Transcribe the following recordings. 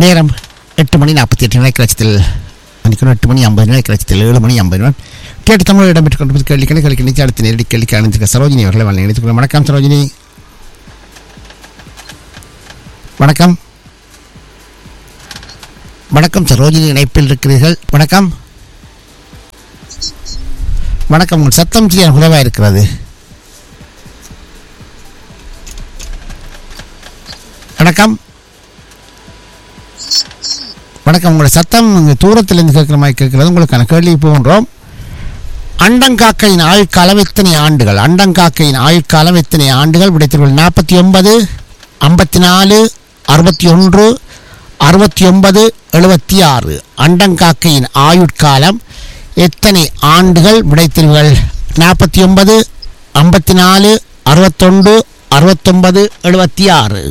நேரம் எட்டு மணி நாற்பத்தி எட்டு நிலைக்கு லட்சத்தில் மணிக்கணும் எட்டு மணி ஐம்பது நிலைக்கு லட்சத்தில் ஏழு மணி ஐம்பது நிமிடம் கேட்டு தமிழ் இடம்பெற்றுக் கொண்டு கேள்விக்கணி கேள்வி நிச்சயம் அடுத்த நேரடி கேள்விக்கு அணிந்திருக்க சரோஜினி அவர்களை வாழ்ந்து இணைத்துக் வணக்கம் சரோஜினி வணக்கம் வணக்கம் சரோஜினி இணைப்பில் இருக்கிறீர்கள் வணக்கம் வணக்கம் உங்கள் சத்தம் சரியான குறைவாக இருக்கிறது வணக்கம் வணக்கம் உங்களோட சத்தம் இங்க தூரத்திலிருந்து கேட்குற மாதிரி கேட்கிறது உங்களுக்கான கேள்வி போன்றோம் அண்டங்காக்கையின் ஆயுட்காலம் எத்தனை ஆண்டுகள் அண்டங்காக்கையின் ஆயுட்காலம் எத்தனை ஆண்டுகள் விடைத்திருவில் நாற்பத்தி ஒன்பது ஐம்பத்தி நாலு அறுபத்தி ஒன்று அறுபத்தி ஒன்பது எழுபத்தி ஆறு அண்டங்காக்கையின் ஆயுட்காலம் எத்தனை ஆண்டுகள் விடைத்திருவுகள் நாற்பத்தி ஒன்பது ஐம்பத்தி நாலு அறுபத்தொன்று அறுபத்தொன்பது எழுபத்தி ஆறு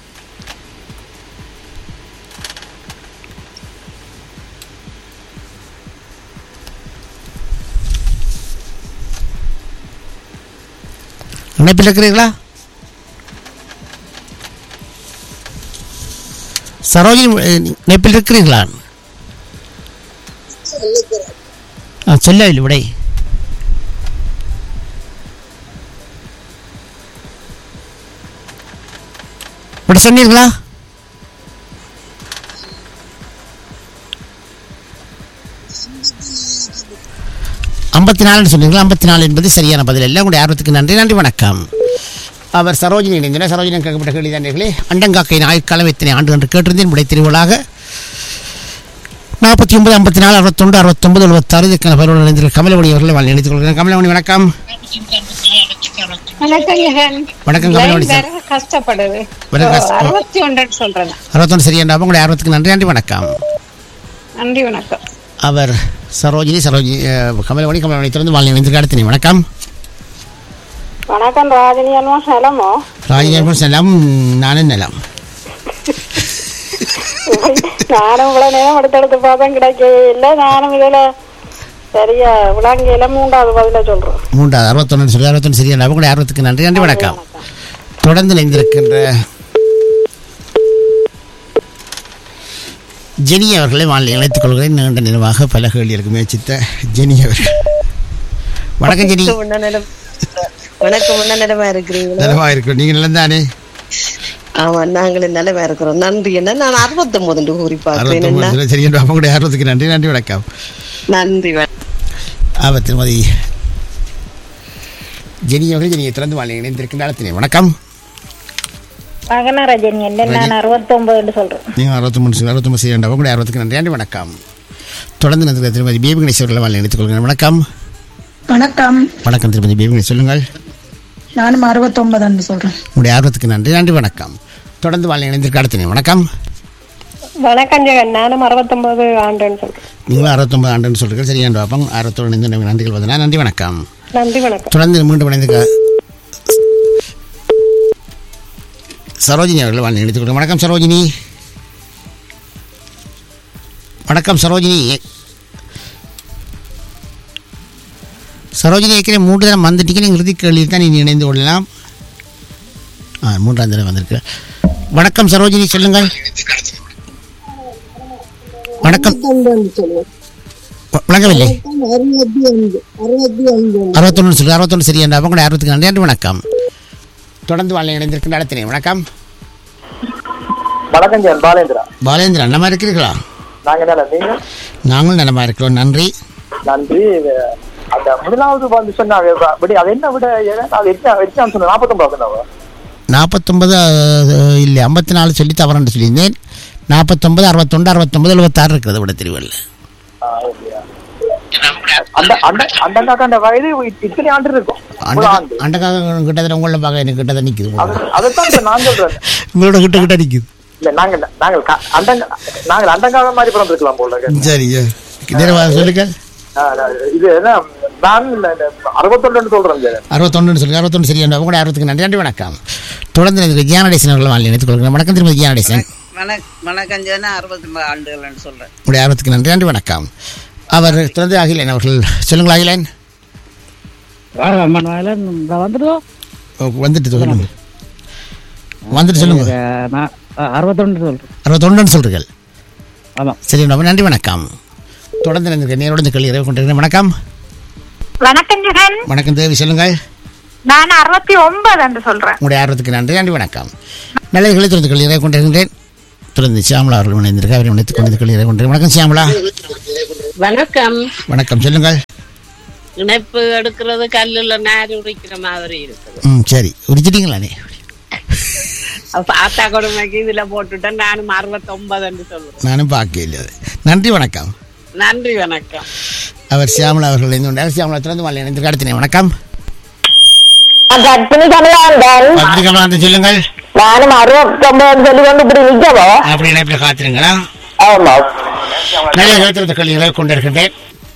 இணைப்பில் இருக்கிறீர்களா சரோஜினி அஹ், இணைப்பில் இருக்கிறீர்களா ஆ சொல்லவில்லை விடை இப்படி சொன்னீர்களா ஐம்பத்தி நாலுன்னு சொன்னீங்களா ஐம்பத்தி நாலு என்பது சரியான பதில் இல்லை உங்களுடைய ஆர்வத்துக்கு நன்றி நன்றி வணக்கம் அவர் சரோஜினி இணைந்தனர் சரோஜினி கேட்கப்பட்ட கேள்வி தானே அண்டங்காக்கையின் ஆயுட்காலம் எத்தனை ஆண்டு என்று கேட்டிருந்தேன் விடை திருவிழாக நாற்பத்தி ஒன்பது ஐம்பத்தி நாலு அறுபத்தொன்று அறுபத்தொன்பது எழுபத்தாறு இதுக்கான பருவம் இணைந்திருக்கிற கமலமணி அவர்களை வாழ் நினைத்துக் கொள்கிறேன் கமலமணி வணக்கம் வணக்கம் ஜெகன். வணக்கம் கமலமணி லைன் சார் வேற கஷ்டப்படுது வேற கஷ்ட- அறுபத்தி ஒன்றுன்னு சொல்றேன் அறுபத்தொன்று சரியான உங்களுடைய ஆர்வத்துக்கு நன்றி நன்றி வணக்கம் நன்றி வணக்கம் அவர் சரோஜினி சரோஜினி அஹ், கமலமணி கமலமணி திறந்து வாழ் நினைந்திருக்க அடுத்த வணக்கம் வணக்கம் ராஜினி அல்வா சேலமோ ராஜினி செல்லம் நானும் நலம் நானும் இவ்வளவு நேரம் எடுத்து பார்த்தேன் கிடைக்கவே இல்லை நானும் இதுல சரியா விளங்கியில மூன்றாவது பதில சொல்றேன் மூன்றாவது அறுபத்தொன்று சொல்லி அறுபத்தொன்று சரியான உங்களுடைய ஆர்வத்துக்கு நன்றி நன்றி வணக்கம் தொடர்ந்து இணைந்திருக்கின்ற ஜெனி அவர்களை வாழ் இணைத்துக் கொள்கிறேன் நீண்ட நினைவாக பல கேள்விகளுக்கு முயற்சித்த ஜெனி அவர்கள் வணக்கம் ஜெனி முன்னநலம் வணக்கம் முன்னநலமா இருக்கிறீங்களா நலமாக இருக்கிறோம் நீங்கள் நிலம் தானே ஆமா நாங்களும் நலமா இருக்கிறோம் நன்றி என்ன நான் அறுபத்தொன்பது கூறி பார்க்கிறேன் என்ன அறுபத்தொம்பது சரி என்று அவங்களுடைய ஆர்வத்துக்கு நன்றி நன்றி வணக்கம் நன்றி வணக்கம். அவர் திருமதி ஜெனி அவர்கள் ஜெனியை திறந்து வாழ் இணைந்திருக்கின்ற அழைத்தினேன் வணக்கம் மகனா ரஜினி இல்லை நான் அறுபத்தொன்பதுன்னு சொல்றேன் நீங்கள் அறுபத்தொம்பது அறுபத்தொம்பது செய்ய உங்களுடைய ஆர்வத்துக்கு நன்றி நன்றி வணகம் தொடர்ந்து நிறுத்துகிற திருமதி பேபி கணேஷ் அவர்களை வாழ் இணைத்துக் கொள்கிறேன் வணக்கம் வணக்கம் வணக்கம் திருமதி பேபி கணேஷ் சொல்லுங்கள் நானும் அறுபத்தொன்பதுன்னு சொல்றேன் உங்களுடைய ஆர்வத்துக்கு நன்றி நன்றி வணக்கம் தொடர்ந்து வாழ் இணைந்திருக்க அடுத்தினேன் வணக்கம் வணக்கம் ஜெகன் நானும் அறுபத்தொன்பது ஆண்டுன்னு சொல்றேன் நீங்களும் அறுபத்தொம்பது ஆண்டுன்னு சொல்கிறீர்கள் சரியான பார்ப்போம் ஆர்வத்தோடு இணைந்து நமக்கு நன்றிகள் வந்தனா நன்றி வணக்கம் நன்றி வணக்கம் தொடர்ந்து மீண்டும் இணைந்து சரோஜினி அவர்கள் வாழ் இணைத்துக் கொள்கிறேன் வணக்கம் சரோஜினி வணக்கம் சரோஜினி சரோஜினி ஏற்கனவே மூன்று தரம் வந்துட்டீங்க நீங்கள் இறுதி கேள்வியில் தான் நீங்கள் இணைந்து கொள்ளலாம் ஆ மூன்றாம் தடவை வந்திருக்கு வணக்கம் சரோஜினி சொல்லுங்கள் வணக்கம் வ- வணங்கவில்லை அறுபத்தொன்று சொல்லு அறுபத்தொன்று சரி என்ற அவங்களுடைய அறுபத்துக்கு நன்றி நன்றி வணக்கம் தொடர்ந்து வாழ் இணைந்திருக்கின்ற நடத்தினேன் வணக்கம் வணக்கம் ஜெயன் பாலேந்திரா பாலேந்திரன் நலமா இருக்கிறீர்களா நாங்க என்ன நீங்க நாங்களும் நலமா இருக்கிறோம் நன்றி நன்றி இது அந்த முதலாவது வந்து சொன்னாங்க விட அது என்ன விட ஏன்னா அது எத்தனை எத்தனை சொன்ன நாற்பத்தொன்பது சொன்னாங்க நாற்பத்தொன்பது அஹ், இல்லை ஐம்பத்தி நாலு சொல்லி தவறுன்னு சொல்லியிருந்தேன் நாற்பத்தொன்பது அறுபத்தொன்று அறுபத்தொன்பது எழுபத்தாறு இருக்கிறது விட திருவள்ள அந்த அந்த அந்த அந்த வயது இத்தனை ஆண்டு இருக்கும் ஒரு ஆண்டு அண்டக்காக கிட்டத்தட்ட உங்களை பார்க்க எனக்கு கிட்ட தான் நிற்குது அது அதைத்தான் இப்ப நான் சொல்றேன் உங்களோட கிட்ட கிட்ட நிற்குது இல்ல நாங்க நாங்கள் க- அண்டங்க நாங்கள் அண்டங்காக மாதிரி பிறந்திருக்கலாம் போல சரி நிறைவாக சொல்லுங்க ஆ, நான் இது என்ன நான் இந்த- இந்த அறுபத்தொன்னு சொல்றேன் ஜெயன் அறுபத்தொன்று சொல்லுங்க அறுபத்தொன்று சரி என்ற உங்களுடைய அறுபத்துக்கு நன்றி நன்றி வணக்கம் தொடர்ந்து எனக்கு ஜியானடேசன் அவர்கள் வாழ் இணைத்துக் கொள்கிறேன் வணக்கம் திருமதி ஜியானடேசன் வணக் வணக்கம் ஜெனா அறுபத்தி மூணு ஆண்டுகள்னு சொல்றேன் உங்களுடைய ஆர்வத்துக்கு நன்றி நன்றி வணக்கம் அவர் தொடர்ந்து அகிலன் அவர்கள் சொல்லுங்கள் அகிலன் வந்துடும் ஓ, வந்துட்டு சொல்லுங்க வந்துட்டு சொல்லுங்க நான் அறுபத்தொன்று சொல்றேன் அறுபத்தொன்றுன்னு சொல்றீர்கள் அதான் சரி ரொம்ப நன்றி வணக்கம் தொடர்ந்து எனக்கு நேரோட இந்த கேள்வி இரவு கொண்டிருக்கிறேன் வணக்கம் வணக்கம் ஜெகன் வணக்கம் தேவி சொல்லுங்கள் நான் அறுபத்தி ஒன்பது என்று சொல்றேன் உங்களுடைய ஆர்வத்துக்கு நன்றி நன்றி வணக்கம் நல்லதுகளை தொடர்ந்து கேள்வி இரவு கொண்டிருக்கின்றேன் தொடர்ந்து சியாமலா அவர்கள் இணைந்திருக்க அவரை இணைத்துக் கொண்டு கேள்வி இரவு கொண்டிருக்கிறேன் வணக்கம் சியாமலா வணக்கம் வணக்கம் சொல்லுங்கள் இணைப்பு எடுக்கிறது கல்லுல நார் உரிக்கிற மாதிரி இருக்குது ம் சரி உரிச்சிட்டீங்களா நீ அப்ப ஆத்தா கொடுமைக்கு இதுல போட்டுட்டேன் நானும் அறுபத்தொன்பது என்று சொல்லுவேன் நானும் பார்க்க இல்லை அது. நன்றி வணக்கம் நன்றி வணக்கம் அவர் சியாமலா அவர்கள் இணைந்து கொண்டார் சியாமலா தொடர்ந்து வாழ் இணைந்திருக்க அடுத்த வணக்கம் கற்பிணி கமலாந்தன் பத்திரிகை சொல்லுங்கள் நானும் அறுபத்தொன்பது சொல்லி கொண்டு இப்படி நிற்கவோ அப்படி இணைப்பில் காத்திருங்களா ஆமா நல்ல எழுத்திருந்த கல்விகளை கொண்டிருக்கின்றேன்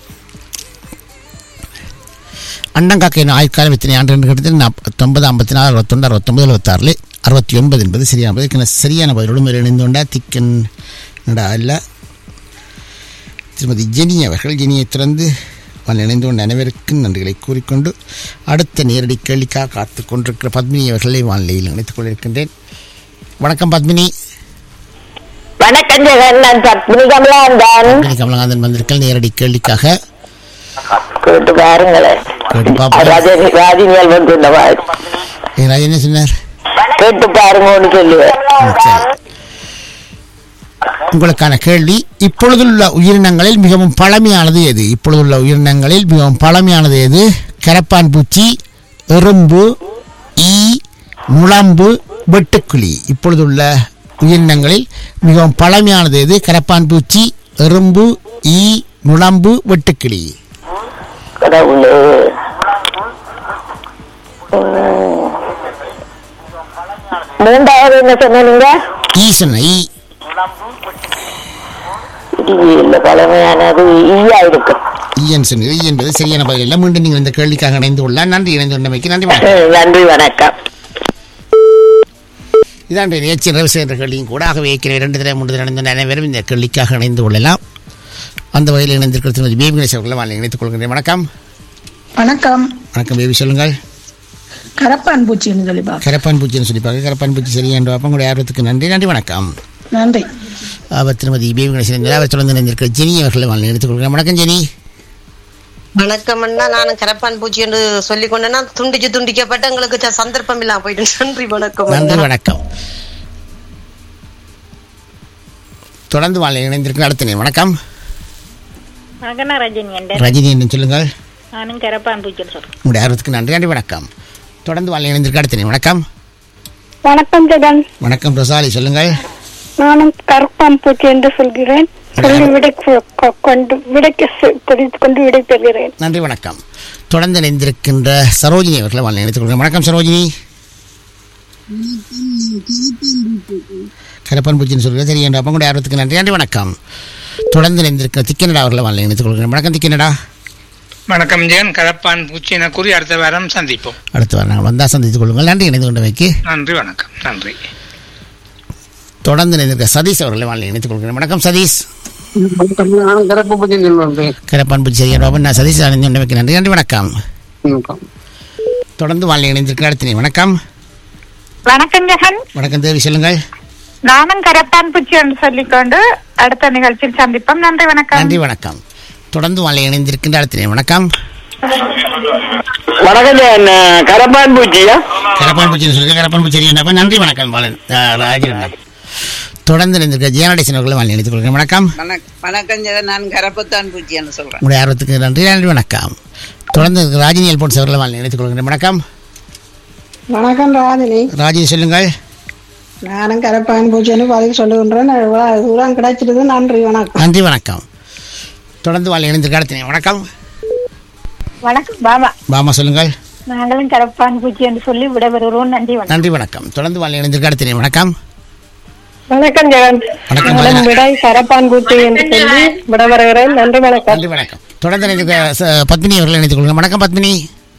அண்டங்காக்கையின் ஆயுட்காலம் இத்தனை ஆண்டு என்று கேட்டதில் நாற்பத்தொன்பது ஐம்பத்தி நாலு அறுபத்தொன்று அறுபத்தொன்பது எழுபத்தாறில் அறுபத்தி ஒன்பது என்பது சரியான பதில் இதுக்கு சரியான பதிலோடு இணைந்து கொண்டார் திக்கன் நடா அல்ல திருமதி ஜெனி அவர்கள் ஜெனியை திறந்து அவன் இணைந்து கொண்ட அனைவருக்கும் நன்றிகளை கூறிக்கொண்டு அடுத்த நேரடி கேள்விக்காக காத்து கொண்டிருக்கிற பத்மினி அவர்களை வானிலையில் இணைத்துக் கொண்டிருக்கின்றேன் வணக்கம் பத்மினி வணக்கம் ஜெகன் நான் கற்பிணி கமலாந்தன் பத்மினி கமலநாதன் வந்திருக்கல் நேரடி கேள்விக்காக கேட்டு பாருங்களேன் கேட்டு பார்ப்போம் ராஜினி ராஜினியால் வந்து இந்த மாதிரி ஏ, ராஜா என்ன சொன்னார் கேட்டு பாருங்கன்னு சொல்லுவேன் ம், சரி உங்களுக்கான கேள்வி இப்பொழுதுள்ள உயிரினங்களில் மிகவும் பழமையானது எது இப்பொழுதுள்ள உயிரினங்களில் மிகவும் பழமையானது எது கரப்பான் பூச்சி எறும்பு ஈ முழம்பு வெட்டுக்கிளி இப்பொழுதுள்ள உயிரினங்களில் மிகவும் பழமையானது எது கரப்பான் பூச்சி எறும்பு ஈ நுழம்பு வெட்டுக்கிளி கடவுளே மூன்றாவது என்ன சொன்னீங்க ஈ சொன்ன ஈ இது இல்ல பழமையானது ஈயா இருக்கு ஈயன் சொன்னது ஈ என்பது சரியான பதில் இல்லை மீண்டும் நீங்கள் இந்த கேள்விக்காக இணைந்து கொள்ளலாம் நன்றி இணைந்து கொண்டமைக்கு நன்றி வணக்கம் ம், நன்றி வணக்கம் இதான் நிகழ்ச்சி நிறைவு செய்கின்ற கேள்வியும் கூட ஆகவே ஏற்கனவே இரண்டு திரை மூன்று திரை நடந்த அனைவரும் இந்த கேள்விக்காக இணைந்து கொள்ளலாம் அந்த வகையில் இணைந்திருக்கிற திருமதி பேபி கணேஷ் அவர்களை வாங்க இணைத்துக் கொள்கின்றேன் வணக்கம் வணக்கம் வணக்கம் பேபி சொல்லுங்கள் கரப்பான் பூச்சின்னு சொல்லி பார்க்க கரப்பான் பூச்சின்னு சொல்லி பார்க்க கரப்பான் பூச்சி சரியாண்டு பார்ப்போம் உங்களுடைய ஆர்வத்துக்கு நன்றி நன்றி வணக்கம் நன்றி அவர் திருமதி பேபி கணேசன் இருந்தார். அவர் தொடர்ந்து இணைந்திருக்கிற ஜெனி அவர்களை வாங்க எடுத்துக் கொள்கிறேன் வணக்கம் ஜெனி வணக்கம் அண்ணா நானும் கரப்பான் பூச்சி என்று சொல்லிக் கொண்டேன்னா துண்டிச்சு துண்டிக்கப்பட்டு எங்களுக்கு ச- சந்தர்ப்பம் இல்லாம போயிட்டு நன்றி வணக்கம் நன்றி அண்ணா. வணக்கம் தொடர்ந்து வாழ் இணைந்திருக்கிற அடுத்த நேரம் வணக்கம் மகனா ரஜினி என்ற ரஜினி என்று சொல்லுங்கள் நானும் கரப்பான் பூச்சின்னு சொல்றேன் உங்களுடைய ஆர்வத்துக்கு நன்றி நன்றி வணக்கம் தொடர்ந்து வாழ் இணைந்திருக்கிற அடுத்த நேரம் வணக்கம் வணக்கம் ஜெகன் வணக்கம் ரொசாலி சொல்லுங்கள் நானும் கருப்பான் பூச்சி என்று சொல்கிறேன் சொல்லி விடை கொ- கொ- கொண்டு விடைக்கு செ- தெரிந்து கொண்டு விடை பெறுகிறேன் நன்றி வணக்கம் தொடர்ந்து இணைந்திருக்கின்ற சரோஜினி அவர்களை வாழ் இணைத்துக் கொள்கிறேன் வணக்கம் சரோஜினி கரப்பன் பூச்சின்னு சொல்கிறேன் சரி என்ற உங்களுடைய ஆர்வத்துக்கு நன்றி நன்றி வணக்கம் தொடர்ந்து இணைந்திருக்கிற திக்கனடா அவர்களை வாழ் இணைத்துக் கொள்கிறேன் வணக்கம் திக்கனடா வணக்கம் ஜெயன் கலப்பான் பூச்சி என கூறி அடுத்த வாரம் சந்திப்போம் அடுத்து வர நாங்கள் வந்தால் சந்தித்துக் கொள்ளுங்கள் நன்றி இணைந்து கொண்டமைக்கு நன்றி வணக்கம் நன்றி தொடர்ந்து இணைந்திருக்கிற சதீஷ் அவர்களை வாழ் இணைத்துக் கொள்கிறேன் வணக்கம் சதீஷ் கரப்பு பத்தி சொல்றேன் கரப்பான் பூச்சி சரியான பாபு நான் சதீஷ் இணைந்து கொண்டமைக்கு நன்றி நன்றி வணக்கம் தொடர்ந்து வாழ் இணைந்திருக்கிற அடுத்த நேரம். வணக்கம் வணக்கம் ஜெகன் வணக்கம் தேவி சொல்லுங்கள் நானும் கரப்பான் பூச்சி என்று சொல்லிக்கொண்டு அடுத்த நிகழ்ச்சியில் சந்திப்போம் நன்றி வணக்கம் நன்றி வணக்கம் தொடர்ந்து வாழ் இணைந்திருக்கின்ற அடுத்த நேரம். வணக்கம் வணக்கம் ஜெயன் கரப்பான் பூச்சியா கரப்பான் பூச்சி சொல்லுங்க கரப்பான் பூச்சி சரியான நன்றி வணக்கம் பாலன் ராஜன் தொடர்ந்து இணைந்திருக்கிற ஜெயநடேசன் அவர்களை வாழ் இணைத்துக் கொள்கிறேன் வணக்கம் வணக்- வணக்கம் ஜெகன் நான் கரப்பத்தான் பூச்சின்னு சொல்றேன் உங்களுடைய ஆர்வத்துக்கு நன்றி நன்றி வணக்கம் தொடர்ந்து இருக்கிற ராஜினி எல்போன்ஸ் அவர்களை வாழ் இணைத்துக் கொள்கிறேன் வணக்கம் வணக்கம் ராஜினி ராஜினி சொல்லுங்கள் நானும் கரப்பான் பூச்சின்னு பதில் சொல்லுகின்றேன் இவ்வளவு தூரம் கிடைச்சிருது நன்றி வணக்கம் நன்றி வணக்கம் தொடர்ந்து வாழ் இணைந்திருக்கிற அடுத்த நேரம். வணக்கம் வணக்கம் பாபா பாமா சொல்லுங்கள் நாங்களும் கரப்பான் பூச்சி என்று சொல்லி விடைபெறுகிறோம் நன்றி வணக்கம் நன்றி வணக்கம் தொடர்ந்து வாழ் இணைந்திருக்கிற அடுத்த நேரம். வணக்கம் வணக்கம் ஜெகன் வணக்கம் நானும் பாலா. விடை கரப்பான் பூச்சி என்று சொல்லி விட வருகிறேன் நன்றி வணக்கம் நன்றி வணக்கம் தொடர்ந்து இணைந்திருக்கிற ச- பத்மினி அவர்களை இணைத்துக் கொள்கிறேன் வணக்கம் பத்மினி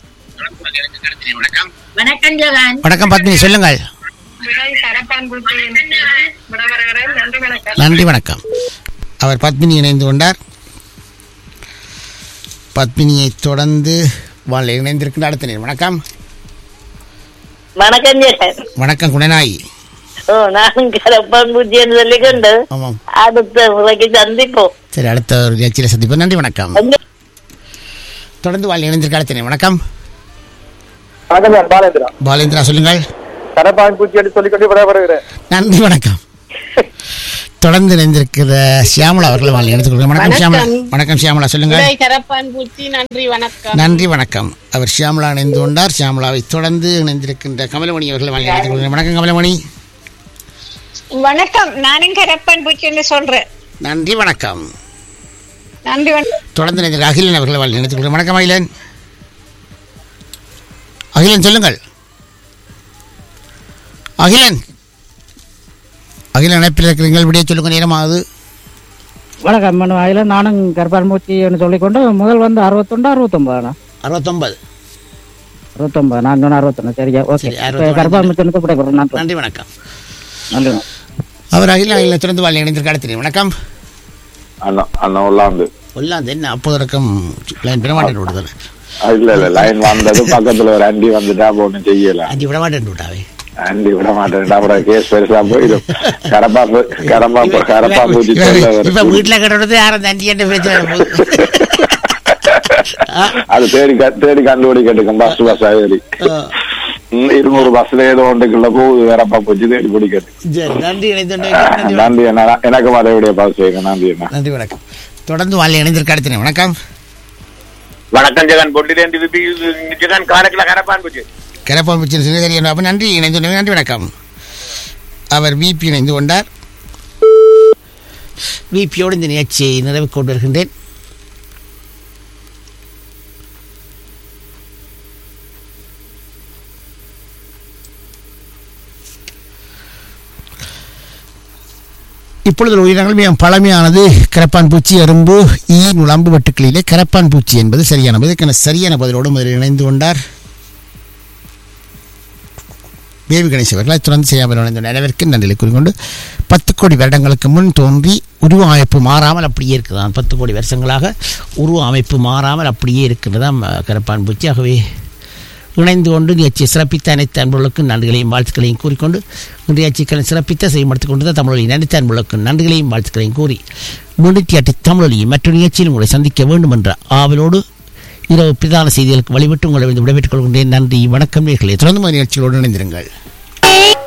வணக்கம் ஜெகன் வணக்கம் பத்மினி சொல்லுங்கள் விடை கரப்பான் பூச்சி என்று சொல்லி விட வருகிறேன் நன்றி வணக்கம் நன்றி வணக்கம் அவர் பத்மினி இணைந்து கொண்டார் பத்மினியை தொடர்ந்து வாழ் இணைந்திருக்கின்ற அடுத்த நேரம் வணக்கம் வணக்கம் ஜெகன் வணக்கம் குணநாயி ஓ, நானும் கரப்பான் பூச்சின்னு சொல்லிக்கொண்டு ஆமாம் அடுத்த முறைக்கு சந்திப்போம் சரி அடுத்த ஒரு நிகழ்ச்சியில் சந்திப்போம் நன்றி வணக்கம் தொடர்ந்து வாழ் இணைந்திருக்க அடுத்த வணக்கம் வணக்கம் நான் பாலேந்திரா பாலேந்திரா சொல்லுங்கள் கரப்பான் பூச்சி என்று சொல்லிக்கொண்டு விடைபெறுகிறேன் நன்றி வணக்கம் தொடர்ந்து இணைந்திருக்கிற சியாமலா அவர்கள் வாழ் இணைத்துக் கொள்கிறேன் வணக்கம் சியாமலா வணக்கம். வணக்கம் சியாமலா சொல்லுங்கள் விடை கரப்பான் பூச்சி நன்றி வணக்கம் நன்றி வணக்கம் அவர் சியாமலா இணைந்து கொண்டார் சியாமலாவை தொடர்ந்து இணைந்திருக்கின்ற கமலமணி அவர்கள் வாழ் இணைத்துக் கொள்கிறேன் வணக்கம் கமலமணி வணக்கம் நானும் கரப்பான் பூச்சின்னு சொல்றேன் நன்றி வணக்கம் நன்றி வணக்கம் தொடர்ந்து இணைந்திருக்க அகிலன் அவர்கள் வாழ் இணைத்துக் கொள்கிறேன் வணக்கம் அகிலன் அகிலன் சொல்லுங்கள் அகிலன் அகிலன் இணைப்பில் இருக்கிறீர்கள் விடைய சொல்லுங்க நேரமாகுது வணக்கம் மேடம் அதில் நானும் கருப்பான்பூச்சின்னு சொல்லிக்கொண்டு முதல் வந்து அறுபத்தொண்டு அறுபத்தொம்பதுண்ணா அறுபத்தொன்பது அறுபத்தொம்பது நான் சொன்ன அறுபத்தொன்று சரியா ஓகே சரி, அறுபத்தொன்பது. கருப்பான்பூச்சினுக்கு விடைபெறேன் நன்றி நன்றி வணக்கம் நன்றி அவர் அகில அகில திறந்து வாழ் இணைந்திருக்க அடுத்த வணக்கம் அண்ணா அண்ணா உள்ளாந்து உள்ளாந்து என்ன அப்போது இருக்கும் லைன் விடமாட்டேன் விடுதல் இல்ல இல்ல லைன் வந்தது பக்கத்துல ஒரு அண்டி வந்துட்டா அப்ப ஒண்ணும் செய்யல அஞ்சு விடமாட்டேன் விட்டாவே அண்டி விட மாட்டேன் அப்புறம் கேஸ் பெருசா போயிடும் கரப்பா பூ- கரப்பா பூ- கரப்பா பூச்சி சொல்ல இப்ப வரும். வீட்டுல கிடறது யாரும் தண்டி என்ன பேச்சு அது தேடி க- தேடி கண்டுபிடிக்கட்டுக்கும் பஸ் பஸ் ஏறி ம், இருநூறு பஸ்ல ஏதோ ஒன்றுக்குள்ள போகுது கரப்பா பூச்சி தேடி பிடிக்கட்டு சரி நன்றி இணைந்து நன்றி அண்ணா எனக்கு மறுபடியும் பாஸ் செய்யுங்க நன்றி அண்ணா நன்றி வணக்கம் தொடர்ந்து வாழ் இணைந்திருக்க அடுத்த வணக்கம் வணக்கம் ஜெகன் பொட்டிலேருந்து விபி ஜெகன் காரக்கில கரப்பான் பூச்சி கிளப்பான் பிச்சை சிவகரி அப்ப நன்றி இணைந்து கொண்டீங்க. நன்றி வணக்கம் அவர் விபி இணைந்து கொண்டார் விபியோடு இந்த நிகழ்ச்சியை நிறைவு கொண்டு வருகின்றேன் இப்பொழுது உள்ள உயிரினங்கள் மிகவும் பழமையானது கரப்பான் பூச்சி அரும்பு ஈ நுழம்பு வெட்டுக்களிலே கரப்பான் பூச்சி என்பது சரியான பதில் இதற்கான சரியான பதிலோடு முதலில் இணைந்து கொண்டார் பேபி கணேஷ் அவர்களை தொடர்ந்து செய்யாமல் இணைந்த அனைவருக்கு நன்றிகளை கூறிக்கொண்டு பத்து கோடி வருடங்களுக்கு முன் தோன்றி உருவ அமைப்பு மாறாமல் அப்படியே இருக்குதாம் பத்து கோடி வருஷங்களாக உருவ அமைப்பு மாறாமல் அப்படியே இருக்கிறதாம் அஹ், கரப்பான் பூச்சி ஆகவே இணைந்து கொண்டு நிகழ்ச்சியை சிறப்பித்த அனைத்து அன்பர்களுக்கும் நன்றிகளையும் வாழ்த்துக்களையும் கூறிக்கொண்டு நிகழ்ச்சிகளை சிறப்பித்த செய்யப்படுத்திக் கொண்டு தமிழொலி அனைத்து அன்பர்களுக்கும் நன்றிகளையும் வாழ்த்துக்களையும் கூறி முன்னூற்றி எட்டு தமிழொலி மற்ற நிகழ்ச்சியில் உங்களை சந்திக்க வேண்டும் என்ற ஆவலோடு இரவு பிரதான செய்திகளுக்கு வழிபட்டு உங்களை விடைபெற்றுக் கொள்கின்றேன் நன்றி வணக்கம் நேர்களே தொடர்ந்து நிகழ்ச்சிகளோடு இணைந்திருங்கள்